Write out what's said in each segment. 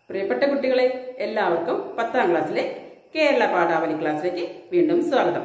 പ്രിയപ്പെട്ട കുട്ടികളെ എല്ലാവർക്കും പത്താം ക്ലാസ്സിലെ കേരള പാഠാവലി ക്ലാസ്സിലേക്ക് വീണ്ടും സ്വാഗതം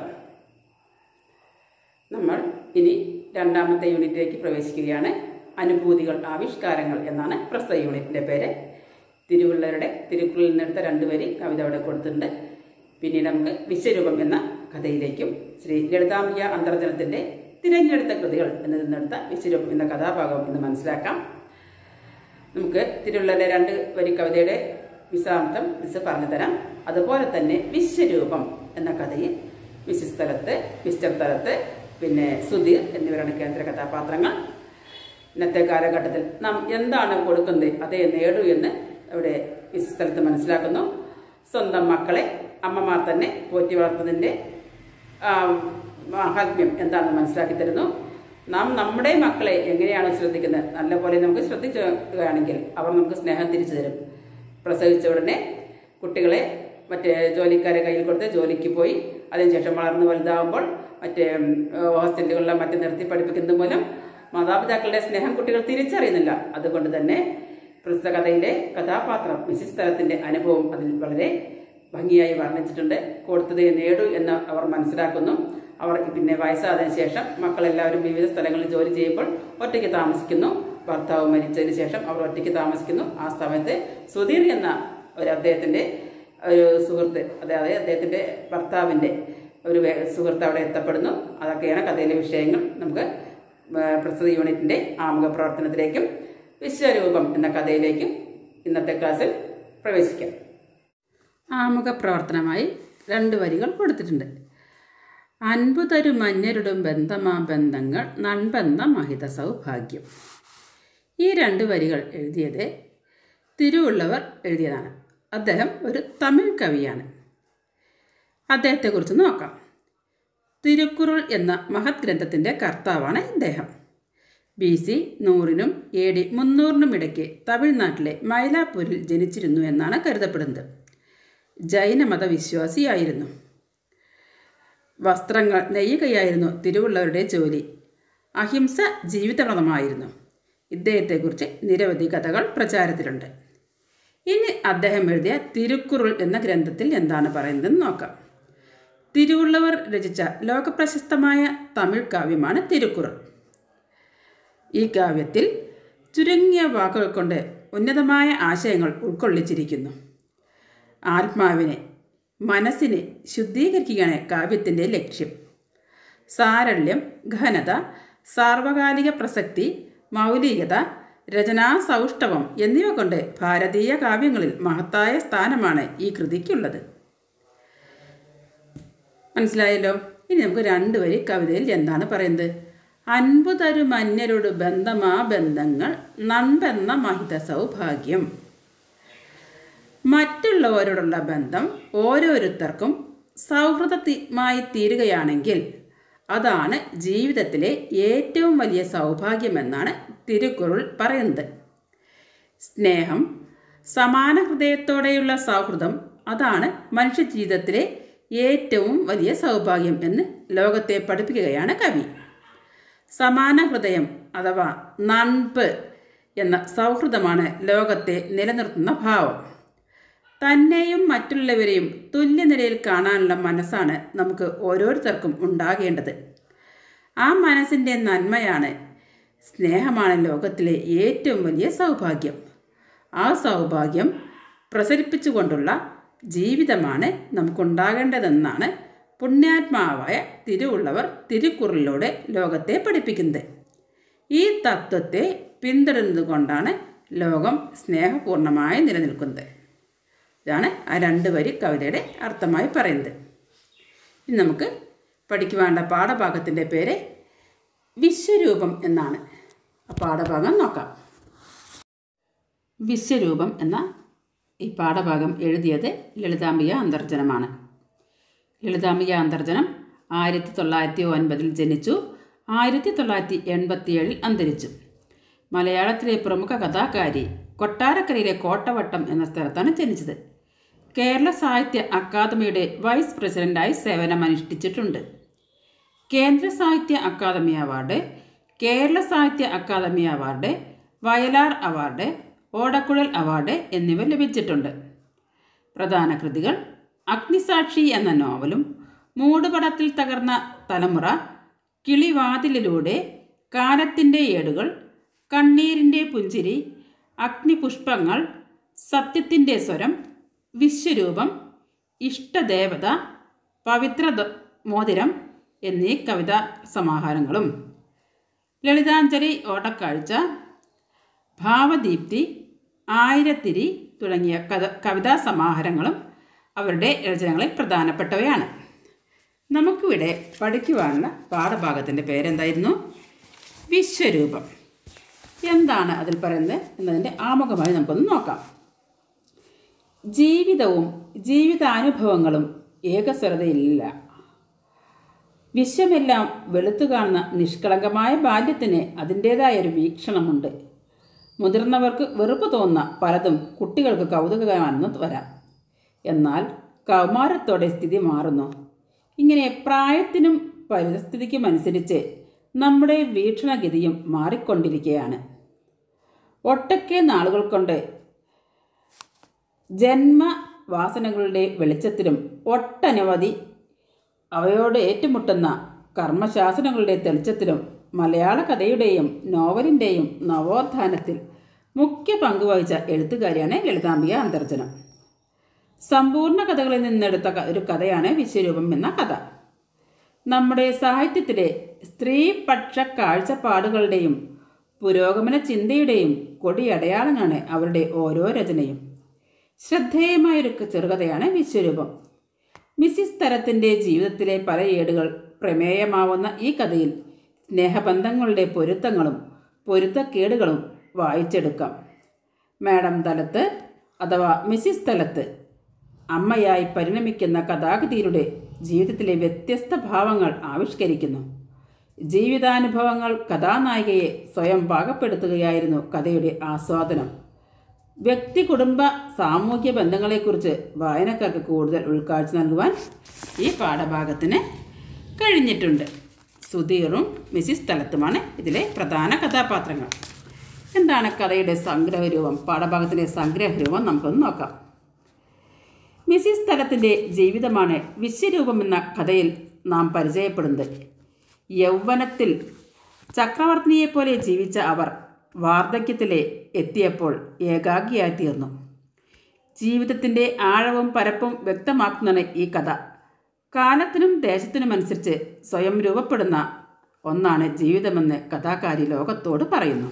നമ്മൾ ഇനി രണ്ടാമത്തെ യൂണിറ്റിലേക്ക് പ്രവേശിക്കുകയാണ് അനുഭൂതികൾ ആവിഷ്കാരങ്ങൾ എന്നാണ് പ്രസ്തുത യൂണിറ്റിന്റെ പേര് തിരുവള്ളരുടെ തിരുക്കുറളിൽ നിന്നെടുത്ത രണ്ട് വരി കവിത അവിടെ കൊടുത്തിട്ടുണ്ട് പിന്നീട് നമുക്ക് വിശ്വരൂപം എന്ന കഥയിലേക്കും ശ്രീ ലളിതാംബിക അന്തർജനത്തിന്റെ തിരഞ്ഞെടുത്ത കൃതികൾ എന്നതിൽ നിന്നെടുത്ത വിശ്വരൂപം എന്ന കഥാഭാഗം എന്ന് മനസ്സിലാക്കാം നമുക്ക് തിരുവള്ളലെ രണ്ട് വരി കവിതയുടെ വിശദാംശം മിസ് പറഞ്ഞു തരാം അതുപോലെ തന്നെ വിശ്വരൂപം എന്ന കഥയിൽ മിസ്സിസ് തലത്ത് മിസ്റ്റർ തലത്ത് പിന്നെ സുധീർ എന്നിവരാണ് കേന്ദ്ര കഥാപാത്രങ്ങൾ ഇന്നത്തെ കാലഘട്ടത്തിൽ നാം എന്താണ് കൊടുക്കുന്നത് അതേ നേടൂ എന്ന് അവിടെ മിസ്സിസ് തലത്ത് മനസ്സിലാക്കുന്നു സ്വന്തം മക്കളെ അമ്മമാർ തന്നെ പോറ്റി വളർത്തുന്നതിൻ്റെ മഹാത്മ്യം എന്താണെന്ന് മനസ്സിലാക്കി തരുന്നു നാം നമ്മുടെ മക്കളെ എങ്ങനെയാണ് ശ്രദ്ധിക്കുന്നത് നല്ലപോലെ നമുക്ക് ശ്രദ്ധിക്കുകയാണെങ്കിൽ അവർ നമുക്ക് സ്നേഹം തിരിച്ചു തരും പ്രസവിച്ച ഉടനെ കുട്ടികളെ മറ്റേ ജോലിക്കാരെ കയ്യിൽ കൊടുത്ത് ജോലിക്ക് പോയി അതിനുശേഷം വളർന്നു വലുതാവുമ്പോൾ മറ്റേ ഹോസ്റ്റലുകളിലെ മറ്റു നിർത്തി പഠിപ്പിക്കുന്നത് മൂലം മാതാപിതാക്കളുടെ സ്നേഹം കുട്ടികൾ തിരിച്ചറിയുന്നില്ല അതുകൊണ്ട് തന്നെ പ്രസ്തുത കഥയിലെ കഥാപാത്രം മിസ്സിസ് തലത്തിന്റെ അനുഭവം അതിൽ വളരെ ഭംഗിയായി വർണ്ണിച്ചിട്ടുണ്ട് കൊടുത്തതേ നേടൂ എന്ന് അവർ മനസ്സിലാക്കുന്നു അവർ പിന്നെ വയസ്സായതിനു ശേഷം മക്കളെല്ലാവരും വിവിധ സ്ഥലങ്ങളിൽ ജോലി ചെയ്യുമ്പോൾ ഒറ്റയ്ക്ക് താമസിക്കുന്നു ഭർത്താവ് മരിച്ചതിന് ശേഷം അവർ ഒറ്റയ്ക്ക് താമസിക്കുന്നു ആ സമയത്ത് സുധീർ എന്ന ഒരു അദ്ദേഹത്തിന്റെ ഒരു സുഹൃത്ത് അതായത് അദ്ദേഹത്തിന്റെ ഭർത്താവിന്റെ ഒരു സുഹൃത്ത് അവിടെ എത്തപ്പെടുന്നു അതൊക്കെയാണ് കഥയിലെ വിഷയങ്ങൾ നമുക്ക് പ്രസ്തുത യൂണിറ്റിന്റെ ആമുഖ പ്രവർത്തനത്തിലേക്കും വിശ്വരൂപം എന്ന കഥയിലേക്കും ഇന്നത്തെ ക്ലാസ്സിൽ പ്രവേശിക്കാം ആമുഖ പ്രവർത്തനമായി രണ്ട് വരികൾ കൊടുത്തിട്ടുണ്ട് അൻപുതരു മഞ്ഞരുടും ബന്ധമാ ബന്ധങ്ങൾ നൻബന്ധ മഹിത സൗഭാഗ്യം ഈ രണ്ട് വരികൾ എഴുതിയത് തിരുവുള്ളവർ എഴുതിയതാണ് അദ്ദേഹം ഒരു തമിഴ് കവിയാണ് അദ്ദേഹത്തെക്കുറിച്ച് നോക്കാം തിരുക്കുറൾ എന്ന മഹത് ഗ്രന്ഥത്തിൻ്റെ കർത്താവാണ് ഇദ്ദേഹം ബി സി നൂറിനും എ ഡി മുന്നൂറിനും ഇടയ്ക്ക് തമിഴ്നാട്ടിലെ മൈലാപ്പൂരിൽ ജനിച്ചിരുന്നു എന്നാണ് കരുതപ്പെടുന്നത് ജൈനമത വിശ്വാസിയായിരുന്നു വസ്ത്രങ്ങൾ നെയ്യുകയായിരുന്നു തിരുവുള്ളവരുടെ ജോലി അഹിംസ ജീവിതപ്രദമായിരുന്നു ഇദ്ദേഹത്തെക്കുറിച്ച് നിരവധി കഥകൾ പ്രചാരത്തിലുണ്ട് ഇനി അദ്ദേഹം എഴുതിയ തിരുക്കുറൾ എന്ന ഗ്രന്ഥത്തിൽ എന്താണ് പറയുന്നതെന്ന് നോക്കാം തിരുവുള്ളവർ രചിച്ച ലോകപ്രശസ്തമായ തമിഴ് കാവ്യമാണ് തിരുക്കുറൾ ഈ കാവ്യത്തിൽ ചുരുങ്ങിയ വാക്കുകൾ കൊണ്ട് ഉന്നതമായ ആശയങ്ങൾ ഉൾക്കൊള്ളിച്ചിരിക്കുന്നു ആത്മാവിനെ മനസ്സിനെ ശുദ്ധീകരിക്കുകയാണ് കാവ്യത്തിൻ്റെ ലക്ഷ്യം സാരല്യം ഘനത സാർവകാലിക പ്രസക്തി മൗലികത രചനാ സൗഷ്ഠവം എന്നിവ കൊണ്ട് ഭാരതീയ കാവ്യങ്ങളിൽ മഹത്തായ സ്ഥാനമാണ് ഈ കൃതിക്കുള്ളത് മനസ്സിലായല്ലോ ഇനി നമുക്ക് രണ്ട് വരി കവിതയിൽ എന്താണ് പറയുന്നത് അൻപതരു മന്യരോട് ബന്ധമാ ബന്ധങ്ങൾ നൻപെന്ന മഹിത സൗഭാഗ്യം മറ്റുള്ളവരോടുള്ള ബന്ധം ഓരോരുത്തർക്കും സൗഹൃദമായി തീരുകയാണെങ്കിൽ അതാണ് ജീവിതത്തിലെ ഏറ്റവും വലിയ സൗഭാഗ്യമെന്നാണ് തിരുക്കുറൾ പറയുന്നത് സ്നേഹം സമാന ഹൃദയത്തോടെയുള്ള സൗഹൃദം അതാണ് മനുഷ്യ ജീവിതത്തിലെ ഏറ്റവും വലിയ സൗഭാഗ്യം എന്ന് ലോകത്തെ പഠിപ്പിക്കുകയാണ് കവി സമാന ഹൃദയം അഥവാ നൺപ് എന്ന സൗഹൃദമാണ് ലോകത്തെ നിലനിർത്തുന്ന ഭാവം തന്നെയും മറ്റുള്ളവരെയും തുല്യനിലയിൽ കാണാനുള്ള മനസ്സാണ് നമുക്ക് ഓരോരുത്തർക്കും ഉണ്ടാകേണ്ടത് ആ മനസ്സിൻ്റെ നന്മയാണ് സ്നേഹമാണ് ലോകത്തിലെ ഏറ്റവും വലിയ സൗഭാഗ്യം ആ സൗഭാഗ്യം പ്രസരിപ്പിച്ചുകൊണ്ടുള്ള ജീവിതമാണ് നമുക്കുണ്ടാകേണ്ടതെന്നാണ് പുണ്യാത്മാവായ തിരുവുള്ളവർ തിരുക്കുറലിലൂടെ ലോകത്തെ പഠിപ്പിക്കുന്നത് ഈ തത്വത്തെ പിന്തുടരുന്നതുകൊണ്ടാണ് ലോകം സ്നേഹപൂർണമായി നിലനിൽക്കുന്നത് ഇതാണ് ആ രണ്ട് വരി കവിതയുടെ അർത്ഥമായി പറയുന്നത് ഇനി നമുക്ക് പഠിക്കുവാണ്ട പാഠഭാഗത്തിൻ്റെ പേര് വിശ്വരൂപം എന്നാണ് ആ പാഠഭാഗം നോക്കാം വിശ്വരൂപം എന്ന ഈ പാഠഭാഗം എഴുതിയത് ലളിതാംബിക അന്തർജനമാണ് ലളിതാംബിക അന്തർജനം ആയിരത്തി തൊള്ളായിരത്തി ഒൻപതിൽ ജനിച്ചു ആയിരത്തി തൊള്ളായിരത്തി എൺപത്തിയേഴിൽ അന്തരിച്ചു മലയാളത്തിലെ പ്രമുഖ കഥാകാരി കൊട്ടാരക്കരയിലെ കോട്ടവട്ടം എന്ന സ്ഥലത്താണ് ജനിച്ചത് കേരള സാഹിത്യ അക്കാദമിയുടെ വൈസ് പ്രസിഡന്റായി സേവനമനുഷ്ഠിച്ചിട്ടുണ്ട് കേന്ദ്ര സാഹിത്യ academy award Kerala Sahitya academy award Vayalar award Odakkuzhal award എന്നിവ ലഭിച്ചിട്ടുണ്ട് പ്രധാന കൃതികൾ അഗ്നിസാക്ഷി എന്ന നോവലും മൂടുപടത്തിൽ തകർന്ന തലമുറ കിളിവാതിലിലൂടെ കാലത്തിൻ്റെ ഏടുകൾ കണ്ണീരിൻ്റെ പുഞ്ചിരി അഗ്നിപുഷ്പങ്ങൾ സത്യത്തിൻ്റെ സ്വരം വിശ്വരൂപം ഇഷ്ടദേവത പവിത്ര ദ- മോതിരം എന്നീ കവിതാ സമാഹാരങ്ങളും ലളിതാഞ്ജലി ഓടക്കാഴ്ച ഭാവദീപ്തി ആയിരത്തിരി തുടങ്ങിയ കഥ കവിതാ സമാഹാരങ്ങളും അവരുടെ രചനകളിൽ പ്രധാനപ്പെട്ടവയാണ് നമുക്കിവിടെ പഠിക്കുവാനുള്ള പാഠഭാഗത്തിൻ്റെ പേരെന്തായിരുന്നു വിശ്വരൂപം എന്താണ് അതിൽ പറയുന്നത് എന്നതിൻ്റെ ആമുഖമായി നമുക്കൊന്ന് നോക്കാം ജീവിതവും ജീവിതാനുഭവങ്ങളും ഏകസ്വരതയില്ല വിശ്വമെല്ലാം വെളുത്തു കാണുന്ന നിഷ്കളങ്കമായ ബാല്യത്തിന് അതിൻ്റേതായ ഒരു വീക്ഷണമുണ്ട് മുതിർന്നവർക്ക് വെറുപ്പ് തോന്നുന്ന പലതും കുട്ടികൾക്ക് കൗതുകമാണെന്ന് വരാം എന്നാൽ കൗമാരത്തോടെ സ്ഥിതി മാറുന്നു ഇങ്ങനെ പ്രായത്തിനും പരിസ്ഥിതിക്കും അനുസരിച്ച് നമ്മുടെ വീക്ഷണഗതിയും മാറിക്കൊണ്ടിരിക്കുകയാണ് ഒട്ടൊക്കെ നാളുകൾ കൊണ്ട് ജന്മവാസനകളുടെ വെളിച്ചത്തിലും ഒട്ടനവധി അവയോട് ഏറ്റുമുട്ടുന്ന കർമ്മശാസനങ്ങളുടെ തെളിച്ചത്തിലും മലയാള കഥയുടെയും നോവലിൻ്റെയും നവോത്ഥാനത്തിൽ മുഖ്യ പങ്കുവഹിച്ച എഴുത്തുകാരിയാണ് ലളിതാംബിക അന്തർജനം സമ്പൂർണ്ണ കഥകളിൽ നിന്നെടുത്ത ക- ഒരു കഥയാണ് വിശ്വരൂപം എന്ന കഥ നമ്മുടെ സാഹിത്യത്തിലെ സ്ത്രീപക്ഷ കാഴ്ചപ്പാടുകളുടെയും പുരോഗമന ചിന്തയുടെയും കൊടിയടയാളങ്ങളാണ് അവരുടെ ഓരോ രചനയും ശ്രദ്ധേയമായൊരു ചെറുകഥയാണ് വിശ്വരൂപം മിസ്സിസ് തരത്തിൻ്റെ ജീവിതത്തിലെ പല ഏടുകൾ പ്രമേയമാവുന്ന ഈ കഥയിൽ സ്നേഹബന്ധങ്ങളുടെ പൊരുത്തങ്ങളും പൊരുത്തക്കേടുകളും വായിച്ചെടുക്കാം മാഡം തലത്ത് അഥവാ മിസ്സിസ് തലത്ത് അമ്മയായി പരിണമിക്കുന്ന കഥാഗതിയിലൂടെ ജീവിതത്തിലെ വ്യത്യസ്ത ഭാവങ്ങൾ ആവിഷ്കരിക്കുന്നു ജീവിതാനുഭവങ്ങൾ കഥാനായികയെ സ്വയം പാകപ്പെടുത്തുകയായിരുന്നു കഥയുടെ ആസ്വാദനം വ്യക്തി കുടുംബ സാമൂഹ്യ ബന്ധങ്ങളെക്കുറിച്ച് വായനക്കാർക്ക് കൂടുതൽ ഉൾക്കാഴ്ച നൽകുവാൻ ഈ പാഠഭാഗത്തിന് കഴിഞ്ഞിട്ടുണ്ട് സുധീറും മിസ്സിസ് തലത്തുമാണ് ഇതിലെ പ്രധാന കഥാപാത്രങ്ങൾ എന്താണ് കഥയുടെ സംഗ്രഹരൂപം പാഠഭാഗത്തിൻ്റെ സംഗ്രഹരൂപം നമുക്കൊന്ന് നോക്കാം മിസ്സിസ് തലത്തിൻ്റെ ജീവിതമാണ് വിശ്വരൂപം എന്ന കഥയിൽ നാം പരിചയപ്പെടുന്നത് യൗവനത്തിൽ ചക്രവർത്തിനിയെപ്പോലെ ജീവിച്ച അവർ വാർദ്ധക്യത്തിലെ എത്തിയപ്പോൾ ഏകാഗിയായി തീർന്നു ജീവിതത്തിൻ്റെ ആഴവും പരപ്പും വ്യക്തമാക്കുന്നതാണ് ഈ കഥ കാലത്തിനും ദേശത്തിനുമനുസരിച്ച് സ്വയം രൂപപ്പെടുന്ന ഒന്നാണ് ജീവിതമെന്ന് കഥാകാരി ലോകത്തോട് പറയുന്നു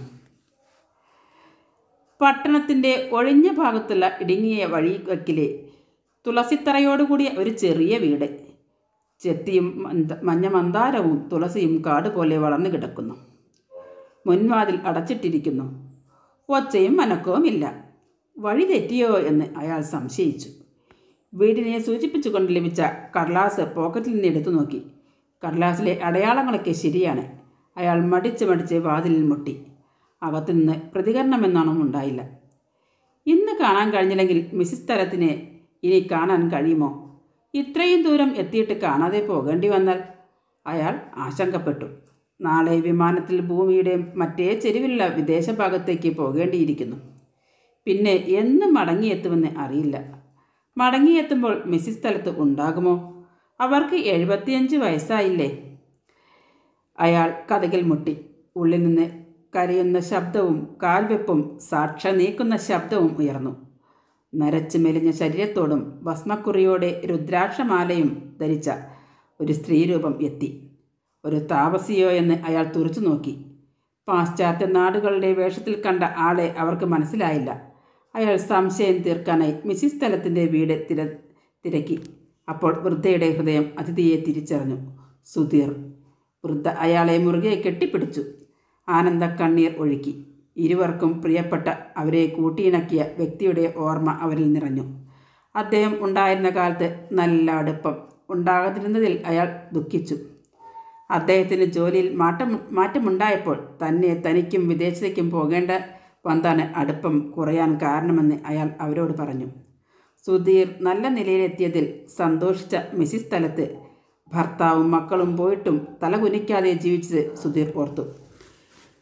പട്ടണത്തിൻ്റെ ഒഴിഞ്ഞ ഭാഗത്തുള്ള ഇടുങ്ങിയ വഴിവക്കിലെ തുളസിത്തറയോടുകൂടിയ ഒരു ചെറിയ വീട് ചെത്തിയും മന്ദ മഞ്ഞ മന്ദാരവും തുളസിയും കാട് പോലെ വളർന്നു കിടക്കുന്നു മുൻവാതിൽ അടച്ചിട്ടിരിക്കുന്നു ഒച്ചയും മനക്കവുമില്ല വഴി തെറ്റിയോ എന്ന് അയാൾ സംശയിച്ചു വീടിനെ സൂചിപ്പിച്ചുകൊണ്ട് ലഭിച്ച കടലാസ് പോക്കറ്റിൽ നിന്ന് എടുത്തു നോക്കി കടലാസിലെ അടയാളങ്ങളൊക്കെ ശരിയാണ് അയാൾ മടിച്ച് മടിച്ച് വാതിലിൽ മുട്ടി അകത്തുനിന്ന് പ്രതികരണമെന്നാണോ ഉണ്ടായില്ല ഇന്ന് കാണാൻ കഴിഞ്ഞില്ലെങ്കിൽ മിസ്സിസ് തരത്തിനെ ഇനി കാണാൻ കഴിയുമോ ഇത്രയും ദൂരം എത്തിയിട്ട് കാണാതെ പോകേണ്ടി വന്നാൽ അയാൾ ആശങ്കപ്പെട്ടു നാളെ വിമാനത്തിൽ ഭൂമിയുടെ മറ്റേ ചെരുവിലുള്ള വിദേശ ഭാഗത്തേക്ക് പോകേണ്ടിയിരിക്കുന്നു പിന്നെ എന്ന് മടങ്ങിയെത്തുമെന്ന് അറിയില്ല മടങ്ങിയെത്തുമ്പോൾ മിസ്സിസ് സ്ഥലത്ത് ഉണ്ടാകുമോ അവർക്ക് എഴുപത്തിയഞ്ച് വയസ്സായില്ലേ അയാൾ കഥകിൽ മുട്ടി ഉള്ളിൽ നിന്ന് കരയുന്ന ശബ്ദവും കാൽവെപ്പും സാക്ഷ നീക്കുന്ന ശബ്ദവും ഉയർന്നു നരച്ചു മെലിഞ്ഞ ശരീരത്തോടും ഭസ്മക്കുറിയോടെ രുദ്രാക്ഷമാലയും ധരിച്ച ഒരു സ്ത്രീരൂപം എത്തി ഒരു താപസിയോ എന്ന് അയാൾ തുറച്ചു നോക്കി പാശ്ചാത്യ നാടുകളുടെ വേഷത്തിൽ കണ്ട ആളെ അവർക്ക് മനസ്സിലായില്ല അയാൾ സംശയം തീർക്കാനായി മിസ്സിസ് സ്ഥലത്തിൻ്റെ വീട് തിര തിരക്കി അപ്പോൾ വൃദ്ധയുടെ ഹൃദയം അതിഥിയെ തിരിച്ചറിഞ്ഞു സുധീർ വൃദ്ധ അയാളെ മുറുകെ കെട്ടിപ്പിടിച്ചു ആനന്ദ കണ്ണീർ ഒഴുക്കി ഇരുവർക്കും പ്രിയപ്പെട്ട അവരെ കൂട്ടിയിണക്കിയ വ്യക്തിയുടെ ഓർമ്മ അവരിൽ നിറഞ്ഞു അദ്ദേഹം ഉണ്ടായിരുന്ന കാലത്ത് നല്ല അടുപ്പം ഉണ്ടാകാതിരുന്നതിൽ അയാൾ ദുഃഖിച്ചു അദ്ദേഹത്തിന് ജോലിയിൽ മാറ്റം മാറ്റമുണ്ടായപ്പോൾ തന്നെ തനിക്കും വിദേശത്തേക്കും പോകേണ്ട വന്നാണ് അടുപ്പം കുറയാൻ കാരണമെന്ന് അയാൾ അവരോട് പറഞ്ഞു സുധീർ നല്ല നിലയിലെത്തിയതിൽ സന്തോഷിച്ച മിസ്സിസ് സ്ഥലത്ത് ഭർത്താവും മക്കളും പോയിട്ടും തലകുനിക്കാതെ ജീവിച്ചത് സുധീർ ഓർത്തു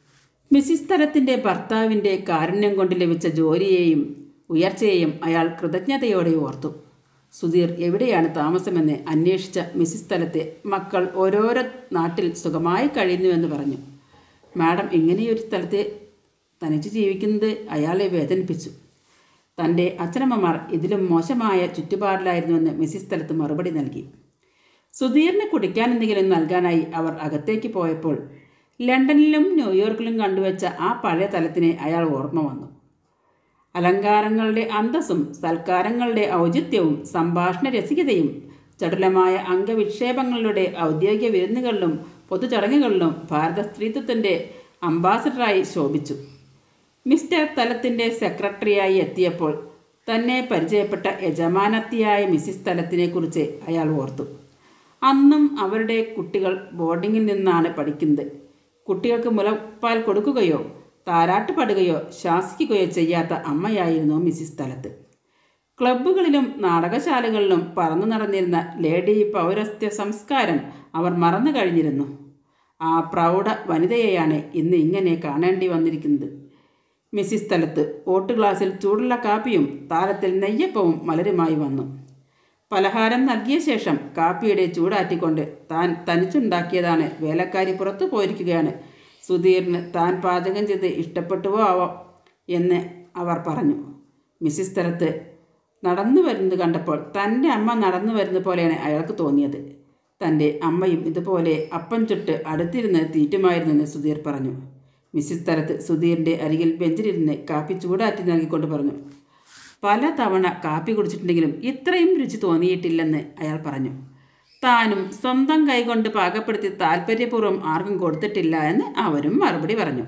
മിസ്സിസ് തലത്തിൻ്റെ ഭർത്താവിൻ്റെ കാരുണ്യം കൊണ്ട് ലഭിച്ച ജോലിയെയും ഉയർച്ചയെയും അയാൾ കൃതജ്ഞതയോടെ ഓർത്തു സുധീർ എവിടെയാണ് താമസമെന്ന് അന്വേഷിച്ച മിസ്സിസ് തലത്തെ മക്കൾ ഓരോരോ നാട്ടിൽ സുഖമായി കഴിയുന്നുവെന്ന് പറഞ്ഞു മാഡം ഇങ്ങനെയൊരു സ്ഥലത്ത് തനിച്ച് ജീവിക്കുന്നത് അയാളെ വേദനിപ്പിച്ചു തൻ്റെ അച്ഛനമ്മമാർ ഇതിലും മോശമായ ചുറ്റുപാടിലായിരുന്നുവെന്ന് മിസ്സിസ് തലത്ത് മറുപടി നൽകി സുധീറിന് കുടിക്കാൻ എന്തെങ്കിലും നൽകാനായി അവർ അകത്തേക്ക് പോയപ്പോൾ ലണ്ടനിലും ന്യൂയോർക്കിലും കണ്ടുവച്ച ആ പഴയ തലത്തിനെ അയാൾ ഓർമ്മ വന്നു അലങ്കാരങ്ങളുടെ അന്തസ്സും സൽക്കാരങ്ങളുടെ ഔചിത്യവും സംഭാഷണ രസികതയും ചടുലമായ അംഗവിക്ഷേപങ്ങളുടെ ഔദ്യോഗിക വിരുന്നുകളിലും പൊതുചടങ്ങുകളിലും ഭാരത സ്ത്രീത്വത്തിൻ്റെ അംബാസഡറായി ശോഭിച്ചു മിസ്റ്റർ തലത്തിൻ്റെ സെക്രട്ടറിയായി എത്തിയപ്പോൾ തന്നെ പരിചയപ്പെട്ട യജമാനത്തിയായ മിസ്സിസ് തലത്തിനെക്കുറിച്ച് അയാൾ ഓർത്തു അന്നും അവരുടെ കുട്ടികൾ ബോർഡിങ്ങിൽ നിന്നാണ് പഠിക്കുന്നത് കുട്ടികൾക്ക് മുലപ്പാൽ കൊടുക്കുകയോ താരാട്ട് പാടുകയോ ശാസിക്കുകയോ ചെയ്യാത്ത അമ്മയായിരുന്നു മിസ്സിസ് തലത്ത് ക്ലബ്ബുകളിലും നാടകശാലകളിലും പറന്നു നടന്നിരുന്ന ലേഡി പൗരസ്ത്യ സംസ്കാരം അവർ മറന്നു കഴിഞ്ഞിരുന്നു ആ പ്രൗഢ വനിതയെയാണ് ഇന്ന് ഇങ്ങനെ കാണേണ്ടി വന്നിരിക്കുന്നത് മിസ്സിസ് തലത്ത് ഓട്ട് ഗ്ലാസ്സിൽ ചൂടുള്ള കാപ്പിയും താരത്തിൽ നെയ്യപ്പവും മലരുമായി വന്നു പലഹാരം നൽകിയ ശേഷം കാപ്പിയുടെ ചൂടാറ്റിക്കൊണ്ട് താൻ തനിച്ചുണ്ടാക്കിയതാണ് വേലക്കാരി പുറത്തു പോയിരിക്കുകയാണ് സുധീറിന് താൻ പാചകം ചെയ്ത് ഇഷ്ടപ്പെട്ടുവോ ആവോ എന്ന് അവർ പറഞ്ഞു മിസ്സിസ് തലത്ത് നടന്നു വരുന്നത് കണ്ടപ്പോൾ തൻ്റെ അമ്മ നടന്നു വരുന്ന പോലെയാണ് അയാൾക്ക് തോന്നിയത് തൻ്റെ അമ്മയും ഇതുപോലെ അപ്പം ചുട്ട് അടുത്തിരുന്ന് തീറ്റുമായിരുന്നെന്ന് സുധീർ പറഞ്ഞു മിസ്സിസ് തലത്ത് സുധീറിൻ്റെ അരികിൽ ബെഞ്ചിലിരുന്ന് കാപ്പി ചൂടാറ്റി നൽകിക്കൊണ്ട് പറഞ്ഞു പല തവണ കാപ്പി കുടിച്ചിട്ടുണ്ടെങ്കിലും ഇത്രയും രുചി തോന്നിയിട്ടില്ലെന്ന് അയാൾ പറഞ്ഞു താനും സ്വന്തം കൈകൊണ്ട് പാകപ്പെടുത്തി താല്പര്യപൂർവ്വം ആർക്കും കൊടുത്തിട്ടില്ല എന്ന് അവരും മറുപടി പറഞ്ഞു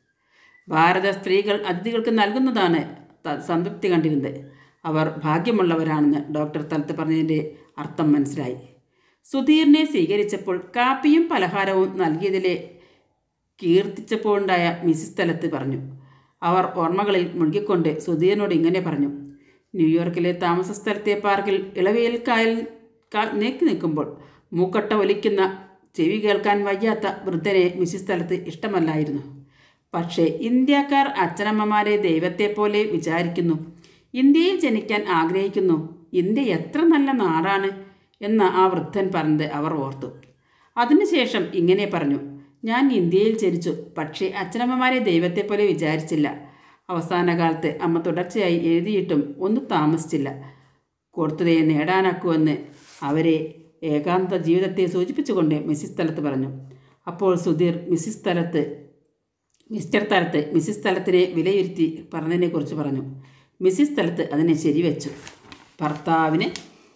ഭാരത സ്ത്രീകൾ അതിഥികൾക്ക് നൽകുന്നതാണ് ത- സംതൃപ്തി കണ്ടിരുന്നത് അവർ ഭാഗ്യമുള്ളവരാണെന്ന് ഡോക്ടർ തലത്ത് പറഞ്ഞതിൻ്റെ അർത്ഥം മനസ്സിലായി സുധീറിനെ സ്വീകരിച്ചപ്പോൾ കാപ്പിയും പലഹാരവും നൽകിയതിലെ കീർത്തിച്ചപ്പോഴുണ്ടായ മിസ്സിസ് തലത്ത് പറഞ്ഞു അവർ ഓർമ്മകളിൽ മുഴുകിക്കൊണ്ട് സുധീറിനോട് ഇങ്ങനെ പറഞ്ഞു ന്യൂയോർക്കിലെ താമസ സ്ഥലത്തെ പാർക്കിൽ ഇളവേൽ കായൽ കാ- നീക്കി നിൽക്കുമ്പോൾ മൂക്കട്ട ഒലിക്കുന്ന ചെവി കേൾക്കാൻ വയ്യാത്ത വൃദ്ധനെ മിസ്സിസ് സ്ഥലത്ത് ഇഷ്ടമല്ലായിരുന്നു പക്ഷേ ഇന്ത്യക്കാർ അച്ഛനമ്മമാരെ ദൈവത്തെ പോലെ വിചാരിക്കുന്നു ഇന്ത്യയിൽ ജനിക്കാൻ ആഗ്രഹിക്കുന്നു ഇന്ത്യ എത്ര നല്ല നാടാണ് എന്ന് ആ വൃദ്ധൻ പറഞ്ഞത് അവർ ഓർത്തു അതിനുശേഷം ഇങ്ങനെ പറഞ്ഞു ഞാൻ ഇന്ത്യയിൽ ജനിച്ചു പക്ഷേ അച്ഛനമ്മമാരെ ദൈവത്തെ പോലെ വിചാരിച്ചില്ല അവസാന കാലത്ത് അമ്മ തുടർച്ചയായി എഴുതിയിട്ടും ഒന്നും താമസിച്ചില്ല കൊടുത്തതയെ നേടാനാക്കുമെന്ന് അവരെ ഏകാന്ത ജീവിതത്തെ സൂചിപ്പിച്ചുകൊണ്ട് മിസ്സിസ് തലത്ത് പറഞ്ഞു അപ്പോൾ Sudheer Mrs Thalath Mr Thalath Mrs തലത്തിനെ വിലയിരുത്തി പറഞ്ഞതിനെക്കുറിച്ച് പറഞ്ഞു മിസ്സിസ് തലത്ത് അതിനെ ശരിവെച്ചു ഭർത്താവിന്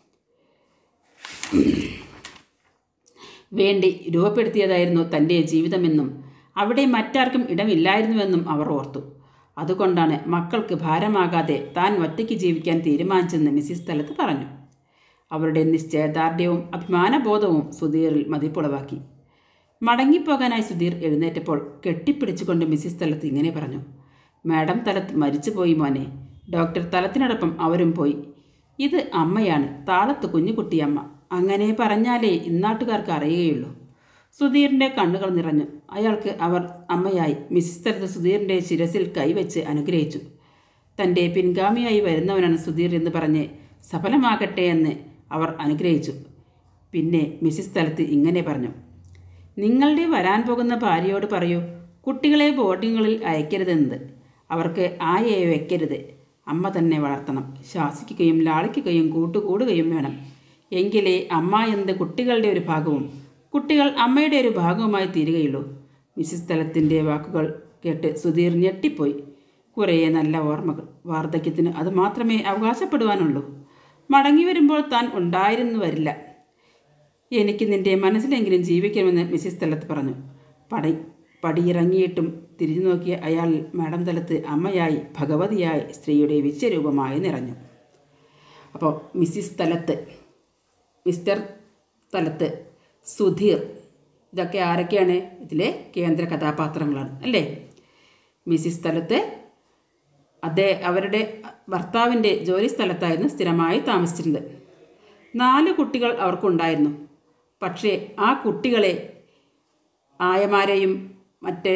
വേണ്ടി രൂപപ്പെടുത്തിയതായിരുന്നു തൻ്റെ ജീവിതമെന്നും അവിടെ മറ്റാർക്കും ഇടമില്ലായിരുന്നുവെന്നും അവർ ഓർത്തു അതുകൊണ്ടാണ് മക്കൾക്ക് ഭാരമാകാതെ താൻ ഒറ്റയ്ക്ക് ജീവിക്കാൻ തീരുമാനിച്ചെന്ന് മിസ്സിസ് തലത്ത് പറഞ്ഞു അവരുടെ നിശ്ചയദാർഢ്യവും അഭിമാനബോധവും സുധീറിൽ മതിപ്പുളവാക്കി മടങ്ങിപ്പോകാനായി സുധീർ എഴുന്നേറ്റപ്പോൾ കെട്ടിപ്പിടിച്ചുകൊണ്ട് മിസ്സിസ് തലത്ത് ഇങ്ങനെ പറഞ്ഞു മാഡം തലത്ത് മരിച്ചുപോയി മോനെ ഡോക്ടർ തലത്തിനോടൊപ്പം അവരും പോയി ഇത് അമ്മയാണ് താളത്ത് കുഞ്ഞുകുട്ടിയമ്മ അങ്ങനെ പറഞ്ഞാലേ ഇന്നാട്ടുകാർക്ക് അറിയുകയുള്ളൂ സുധീറിൻ്റെ കണ്ണുകൾ നിറഞ്ഞു അയാൾക്ക് അവർ അമ്മയായി മിസ്സിസ് തലത്ത് സുധീറിൻ്റെ ശിരസിൽ കൈവച്ച് അനുഗ്രഹിച്ചു തൻ്റെ പിൻഗാമിയായി വരുന്നവനാണ് സുധീർ എന്ന് പറഞ്ഞ് സഫലമാകട്ടെ എന്ന് അവർ അനുഗ്രഹിച്ചു പിന്നെ മിസ്സിസ് തലത്ത് ഇങ്ങനെ പറഞ്ഞു നിങ്ങളുടെ വരാൻ പോകുന്ന ഭാര്യയോട് പറയൂ കുട്ടികളെ ബോർഡിങ്ങുകളിൽ അയക്കരുതെന്നത് അവർക്ക് ആയയെ വെക്കരുത് അമ്മ തന്നെ വളർത്തണം ശാസിക്കുകയും ലാളിക്കുകയും കൂട്ടുകൂടുകയും വേണം എങ്കിലേ അമ്മ എന്നത് കുട്ടികളുടെ ഒരു ഭാഗവും കുട്ടികൾ അമ്മയുടെ ഒരു ഭാഗവുമായി തീരുകയുള്ളൂ മിസ്സിസ് തലത്തിൻ്റെ വാക്കുകൾ കേട്ട് സുധീർ ഞെട്ടിപ്പോയി കുറേ നല്ല ഓർമ്മകൾ വാർദ്ധക്യത്തിന് അത് മാത്രമേ അവകാശപ്പെടുവാനുള്ളൂ മടങ്ങി വരുമ്പോൾ താൻ ഉണ്ടായിരുന്നു വരില്ല എനിക്ക് നിന്റെ മനസ്സിലെങ്കിലും ജീവിക്കണമെന്ന് മിസ്സിസ് തലത്ത് പറഞ്ഞു പടി പടിയിറങ്ങിയിട്ടും തിരിഞ്ഞു നോക്കിയ അയാൾ മാഡം തലത്ത് അമ്മയായി ഭഗവതിയായി സ്ത്രീയുടെ വിശ്വരൂപമായി നിറഞ്ഞു അപ്പോൾ മിസ്സിസ് തലത്ത് മിസ്റ്റർ തലത്ത് സുധീർ ഇതൊക്കെ ആരൊക്കെയാണ് ഇതിലെ കേന്ദ്ര കഥാപാത്രങ്ങളാണ് അല്ലേ മിസ്സിസ് തലത്ത് അതേ അവരുടെ ഭർത്താവിൻ്റെ ജോലി സ്ഥലത്തായിരുന്നു സ്ഥിരമായി താമസിച്ചിരുന്നത് നാല് കുട്ടികൾ അവർക്കുണ്ടായിരുന്നു പക്ഷേ ആ കുട്ടികളെ ആയമാരെയും മറ്റ്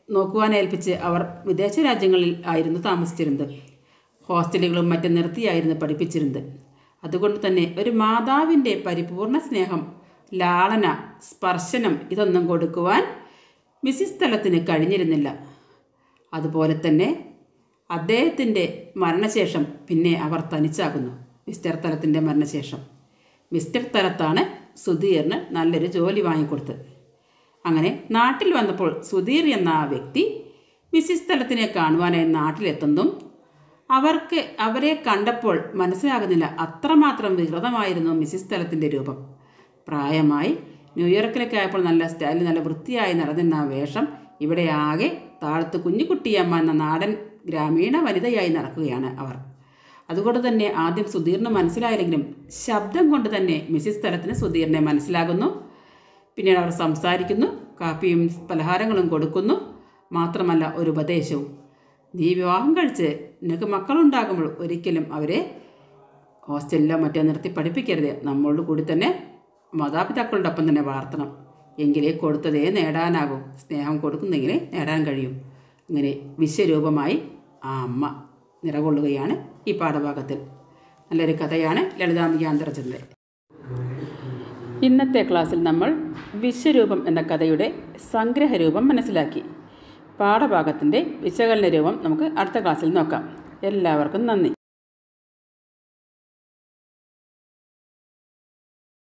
നോക്കുവാനേൽപ്പിച്ച് അവർ വിദേശ രാജ്യങ്ങളിൽ ആയിരുന്നു താമസിച്ചിരുന്നത് ഹോസ്റ്റലുകളും മറ്റും നിർത്തിയായിരുന്നു പഠിപ്പിച്ചിരുന്നത് അതുകൊണ്ട് തന്നെ ഒരു മാതാവിൻ്റെ പരിപൂർണ സ്നേഹം ലാളന സ്പർശനം ഇതൊന്നും കൊടുക്കുവാൻ മിസ്സിസ് തലത്തിന് കഴിഞ്ഞിരുന്നില്ല അതുപോലെ തന്നെ അദ്ദേഹത്തിൻ്റെ മരണശേഷം പിന്നെ അവർ തനിച്ചാകുന്നു മിസ്റ്റർ തലത്തിൻ്റെ മരണശേഷം മിസ്റ്റർ തലത്താണ് സുധീറിന് നല്ലൊരു ജോലി വാങ്ങിക്കൊടുത്തത് അങ്ങനെ നാട്ടിൽ വന്നപ്പോൾ സുധീർ എന്ന ആ വ്യക്തി മിസ്സിസ് തലത്തിനെ കാണുവാനായി നാട്ടിലെത്തുന്നതും അവർക്ക് അവരെ കണ്ടപ്പോൾ മനസ്സിലാകുന്നില്ല അത്രമാത്രം വികൃതമായിരുന്നു മിസ്സിസ് തലത്തിൻ്റെ രൂപം പ്രായമായി ന്യൂയോർക്കിലൊക്കെ ആയപ്പോൾ നല്ല സ്റ്റൈലിൽ നല്ല വൃത്തിയായി നടന്നിരുന്ന ആ വേഷം ഇവിടെ ആകെ താഴത്ത് കുഞ്ഞുകുട്ടിയമ്മ എന്ന നാടൻ ഗ്രാമീണ വനിതയായി നടക്കുകയാണ് അവർ അതുകൊണ്ട് തന്നെ ആദ്യം സുധീറിന് മനസ്സിലായില്ലെങ്കിലും ശബ്ദം കൊണ്ട് തന്നെ മിസ്സിസ് തലത്തിന് സുധീറിനെ മനസ്സിലാകുന്നു പിന്നീട് അവർ സംസാരിക്കുന്നു കാപ്പിയും പലഹാരങ്ങളും കൊടുക്കുന്നു മാത്രമല്ല ഒരു ഉപദേശവും നീ വിവാഹം കഴിച്ച് നിനക്ക് മക്കളുണ്ടാകുമ്പോൾ ഒരിക്കലും അവരെ ഹോസ്റ്റലിലോ മറ്റോ നിർത്തി പഠിപ്പിക്കരുത് നമ്മളോട് കൂടി തന്നെ മാതാപിതാക്കളുടെ ഒപ്പം തന്നെ വളർത്തണം എങ്കിലേ കൊടുത്തതേ നേടാനാകും സ്നേഹം കൊടുക്കുന്നെങ്കിലേ നേടാൻ കഴിയും അങ്ങനെ വിശ്വരൂപമായി ആ അമ്മ നിലകൊള്ളുകയാണ് ഈ പാഠഭാഗത്തിൽ നല്ലൊരു കഥയാണ് ലളിതാംബിക അന്തർചന്ദ്രൻ ഇന്നത്തെ ക്ലാസ്സിൽ നമ്മൾ വിശ്വരൂപം എന്ന കഥയുടെ സംഗ്രഹരൂപം മനസ്സിലാക്കി പാഠഭാഗത്തിൻ്റെ വിശകലന രൂപം നമുക്ക് അടുത്ത ക്ലാസ്സിൽ നോക്കാം എല്ലാവർക്കും നന്ദി